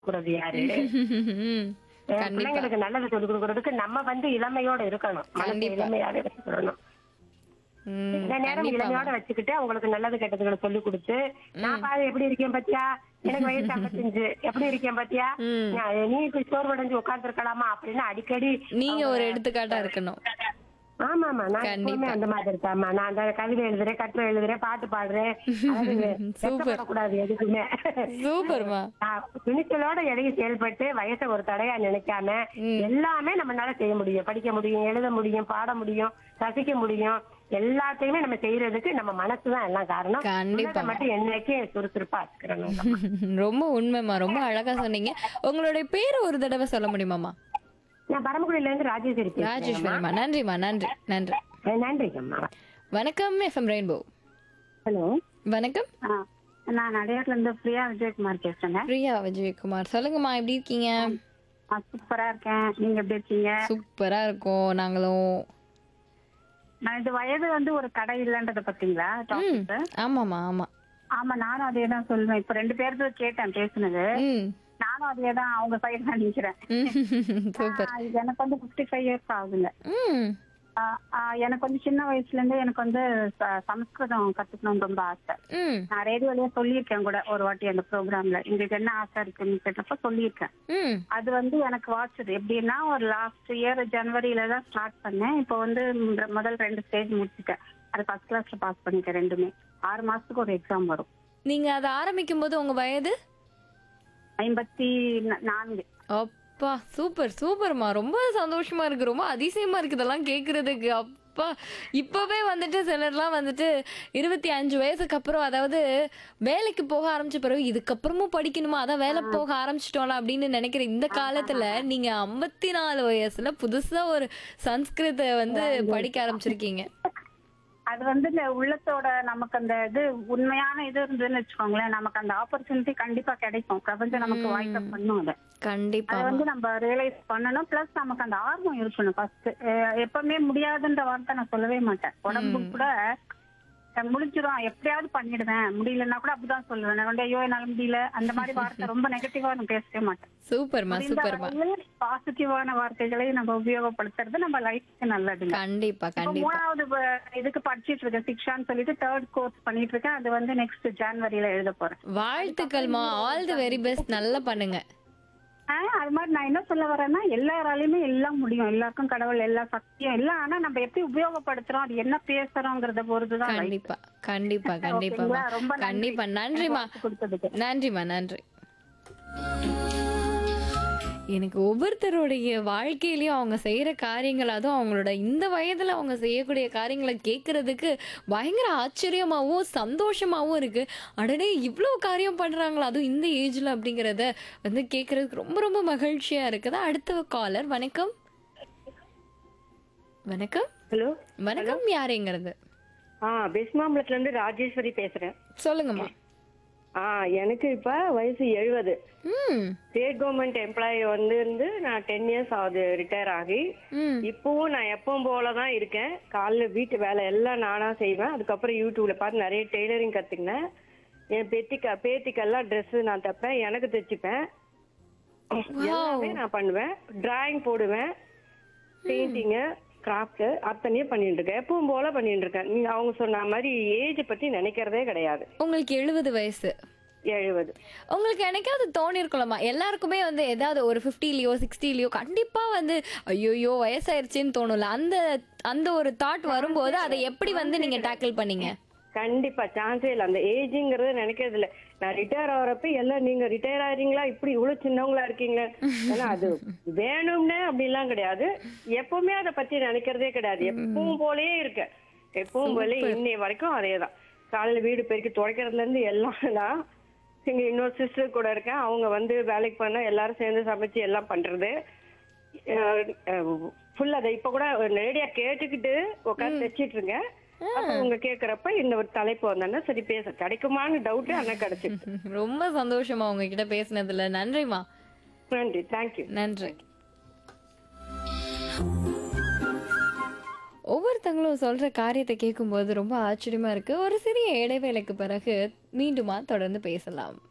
கொடுக்கறது யாரு ம், அஹ் கண்டிப்பா பிள்ளைங்களுக்கு நல்லது சொல்லிக் கொடுக்கறதுக்கு நம்ம வந்து இளமையோட இருக்கணும் மனசை கண்டிப்பா. இளமையாவே வச்சுக்கணும் ம், இந்த நேரம் கண்டிப்பாம்மா. இளமையோட வச்சுக்கிட்டு அவங்களுக்கு நல்லது கெட்டதுகளை சொல்லி கொடுத்து நான் பாரு எப்படி இருக்கேன் பாத்தியா எனக்கு வயசு ஐம்பத்தஞ்சு எப்படி இருக்கேன் பாத்தியா ம். நான் நீ இப்ப சோர்வடைஞ்சு உட்கார்ந்து இருக்கலாமா அப்படின்னு அடிக்கடி நீங்க ஒரு எடுத்துக்காட்டா இருக்கணும் ஆமா ஆமா நான் கண்டிப்பா. எப்பவுமே அந்த மாதிரி இருக்காமா நான் அந்த கவிதை எழுதுறேன் கட்டுரை எழுதுறேன் பாட்டு பாடுறேன் அதாவது வெட்கப்படக்கூடாது எதுக்குமே சூப்பர்மா நான் துணிச்சலோட இடையே செயல்பட்டு வயசை ஒரு தடையா நினைக்காம எல்லாமே நம்மளால செய்ய முடியும் படிக்க முடியும் எழுத முடியும் பாட முடியும் ரசிக்க முடியும் எல்லாத்தையுமே நம்ம செய்யறதுக்கு நம்ம மனசுதான் எல்லாம் காரணம் கண்டிப்பா. உள்ளதை மட்டும் என்னைக்கு சுறுசுறுப்பா வச்சுக்கிறோம் ரொம்ப உண்மைமா ரொம்ப அழகா சொன்னீங்க உங்களுடைய பேரை ஒரு தடவை சொல்ல முடியுமாமா நான் பரமக்குடியில இருந்து ராஜேஸ்வரி பேசுறேன் ராஜேஸ்வரிமா நன்றிமா நன்றி நன்றி நன்றிங்கம்மா வணக்கம் எஃப்எம் ரெயின்போ ஹலோ வணக்கம் நான் அடையாறுல இருந்து பிரியா விஜயகுமார் பேசுறேங்க பிரியா விஜயகுமார் சொல்லுங்கம்மா எப்படி இருக்கீங்க சூப்பரா இருக்கேன் நீங்க எப்படி இருக்கீங்க சூப்பரா இருக்கோம் நாங்களும் நான் இது வயது வந்து ஒரு கடை இல்லன்றத பாத்தீங்களா ம் டாபிக் ஆமாமா ஆமா ஆமா நானும் அதே தான் சொல்லுவேன் இப்ப ரெண்டு பேருக்கு கேட்டேன் பேசுனது ம் நானும் அதே தான் அவங்க சைடு தான் நிக்கிறேன் ம், சூப்பர் ஆ, இது எனக்கு வந்து பிப்டி ஃபைவ் இயர்ஸ் ஆகுதுங்க ம் ஆ, ஆ, எனக்கு வந்து சின்ன வயசுல இருந்து எனக்கு வந்து ச- சமஸ்கிருதம் கத்துக்கணும்னு ரொம்ப ஆசை ம் நான் ரேடியோலயே சொல்லியிருக்கேன் கூட ஒரு வாட்டி அந்த ப்ரோக்ராம்ல உங்களுக்கு என்ன ஆசை இருக்குன்னு கேட்டப்ப சொல்லியிருக்கேன் ம் அது வந்து எனக்கு வாட்சது எப்படின்னா ஒரு லாஸ்ட் இயர் ஜனவரியில தான் ஸ்டார்ட் பண்ணேன் இப்போ வந்து முத- முதல் ரெண்டு ஸ்டேஜ் முடிச்சிட்டேன் அது ஃபர்ஸ்ட் கிளாஸ்ல பாஸ் பண்ணிட்டேன் ரெண்டுமே ஆறு மாசத்துக்கு ஒரு எக்ஸாம் வரும் நீங்க அதை ஆரம்பிக்கும் போது உங்க வயது ஐம்பத்தி நா- நான்கு அப்பா சூப்பர் சூப்பர்மா ரொம்ப சந்தோஷமா இருக்கு ரொம்ப அதிசயமா இருக்கு இதெல்லாம் கேக்குறதுக்கு அப்பா இப்பவே வந்துட்டு சிலர்லாம் வந்துட்டு இருபத்தி அஞ்சு வயசுக்கு அப்புறம் அதாவது வேலைக்கு போக ஆரம்பிச்ச பிறகு இதுக்கப்புறமும் படிக்கணுமா அதான் வேலை போக ஆரம்பிச்சிட்டோம்ல அப்படின்னு நினைக்கிற இந்த காலத்துல நீங்க ஐம்பத்தி நாலு வயசுல புதுசா ஒரு சன்ஸ்கிருத வந்து படிக்க ஆரம்பிச்சிருக்கீங்க அது வந்து இந்த உள்ளத்தோட நமக்கு அந்த இது உண்மையான இது இருந்ததுன்னு வச்சுக்கோங்களேன் நமக்கு அந்த ஆப்பர்ச்சுனிட்டி கண்டிப்பா கிடைக்கும் பிரபஞ்சம் நமக்கு வாய்க்க பண்ணும் அதை கண்டிப்பா அதை வந்து நம்ம ரியலைஸ் பண்ணணும் பிளஸ் நமக்கு அந்த ஆர்வம் இருக்கணும் ஃபர்ஸ்ட் எப்பவுமே முடியாதுன்ற வார்த்தை நான் சொல்லவே மாட்டேன் உடம்பு கூட அஹ், முடிச்சிரும் எப்படியாவது பண்ணிடுவேன் முடியலன்னா கூட அப்படிதான் சொல்லுவேன் நான் வந்து ஐயோ என்னால முடியல அந்த மாதிரி வார்த்தை ரொம்ப நெகட்டிவா நான் பேசவே மாட்டேன் சூப்பர்மா சூப்பர்மா பாசிட்டிவான வார்த்தைகளை நம்ம உபயோகப்படுத்துறது நம்ம லைஃப்க்கு நல்லது கண்டிப்பா இப்ப கண்டிப்பா மூணாவது வ- இதுக்கு படிச்சிட்டு இருக்கேன் சிக்ஷான்னு சொல்லிட்டு தேர்ட் கோர்ஸ் பண்ணிட்டு இருக்கேன் அது வந்து நெக்ஸ்ட் ஜான்வரியில எழுத போறேன் வாழ்த்துக்கள்மா ஆல் தி வெரி பெஸ்ட் நல்லா பண்ணுங்க ஆஹ் அது மாதிரி நான் என்ன சொல்ல வரேன்னா எல்லாராலையுமே எல்லாம் முடியும் எல்லாருக்கும் கடவுள் எல்லா சக்தியும் எல்லாம் ஆனா நம்ம எப்படி உபயோகப்படுத்துறோம் அது என்ன பேசுறோங்கிறத பொறுத்துதான் life. கண்டிப்பா கண்டிப்பா கண்டிப்பாமா ஓகேங்களா? ரொம்ப நன்றி. கண்டிப்பா நன்றிமா வாய்ப்பு கொடுத்ததுக்கு நன்றிமா நன்றி எனக்கு ஒவ்வொருத்தருடைய வாழ்க்கையிலயும் அவங்க செய்யற காரியங்கள் அதுவும் அவங்களோட இந்த வயதுல அவங்க செய்யக்கூடிய காரியங்களை கேட்கறதுக்கு பயங்கர ஆச்சரியமாவும் சந்தோஷமாவும் இருக்கு அடடே இவ்வளோ காரியம் பண்றாங்களா அதுவும் இந்த ஏஜ்ல அப்படிங்கறத வந்து கேட்கறதுக்கு ரொம்ப ரொம்ப மகிழ்ச்சியா இருக்குது அடுத்த காலர் வணக்கம் வணக்கம் ஹலோ வணக்கம் யாருங்கிறது ஆ பெஸ்மாம்பலத்துல இருந்து ராஜேஸ்வரி பேசுறேன் சொல்லுங்கம்மா ஆ எனக்கு இப்ப வயசு எழுபது ம் ஸ்டேட் கவர்மெண்ட் எம்ப்ளாயி வந்து இருந்து நான் டென் இயர்ஸ் ஆகுது ரிட்டையர் ஆகி ம் இப்பவும் நான் எப்பவும் போல தான் இருக்கேன் காலைல வீட்டு வேலை எல்லாம் நானா செய்வேன் அதுக்கப்புறம் யூடியூப்ல பார்த்து நிறைய டெய்லரிங் கத்துக்கினேன் என் பேத்திக்க பேத்திக்கெல்லாம் Dress நான் தைப்பேன் எனக்கு தைச்சிப்பேன் எல்லாமே நான் பண்ணுவேன் டிராயிங் போடுவேன் பெயிண்டிங்கு கிராஃப்ட் அத்தனையும் பண்ணிட்டு இருக்கேன் எப்பவும் போல பண்ணிட்டு இருக்கேன் நீங்க அவங்க சொன்ன மாதிரி ஏஜ் பத்தி நினைக்கிறதே கிடையாது உங்களுக்கு எழுபது வயசு எழுபது உங்களுக்கு என்னைக்காவது தோணி இருக்கலாமா எல்லாருக்குமே வந்து ஏதாவது ஒரு ஃபிஃப்டிலயோ சிக்ஸ்டிலயோ கண்டிப்பா வந்து ஐயோயோ வயசாயிருச்சுன்னு தோணும்ல அந்த அந்த ஒரு தாட் வரும்போது அதை எப்படி வந்து நீங்க டேக்கிள் பண்ணீங்க கண்டிப்பா சான்ஸே இல்ல அந்த ஏஜ்ங்கிறத நினைக்கிறது இல்ல நான் ரிட்டையர் ஆகிறப்ப எல்லாம் நீங்க ரிட்டையர் ஆறீங்களா இப்படி இவ்வளவு சின்னவங்களா இருக்கீங்க ஏன்னா அது வேணும்னே அப்படிலாம் கிடையாது எப்பவுமே அதை பத்தி நினைக்கிறதே கிடையாது எப்பவும் போலயே இருக்கேன் எப்பவும் போல இன்னைய வரைக்கும் அதேதான் காலையில வீடு பெருக்கி துடைக்கிறதுல இருந்து எல்லாம் தான் எங்க இன்னொரு சிஸ்டர் கூட இருக்கேன் அவங்க வந்து வேலைக்கு பண்ணா எல்லாரும் சேர்ந்து சமைச்சு எல்லாம் பண்றது ஃபுல்லா அதை இப்ப கூட நேரடியா கேட்டுக்கிட்டு உட்காந்து தைச்சிட்டு இருக்கேன் அப்ப உங்க கேக்குறப்ப இந்த ஒரு தலைப்பு வந்தோன்னா சரி பேச கிடைக்குமான்னு டவுட் ஆனா கிடைச்சிருக்கு ரொம்ப சந்தோஷமா உங்ககிட்ட பேசினதுல நன்றிமா நன்றி தேங்க்யூ நன்றி ஒவ்வொருத்தங்களும் சொல்ற காரியத்தை கேட்கும்போது ரொம்ப ஆச்சரியமா இருக்கு ஒரு சிறிய இடைவேளைக்கு பிறகு மீண்டுமா தொடர்ந்து பேசலாம்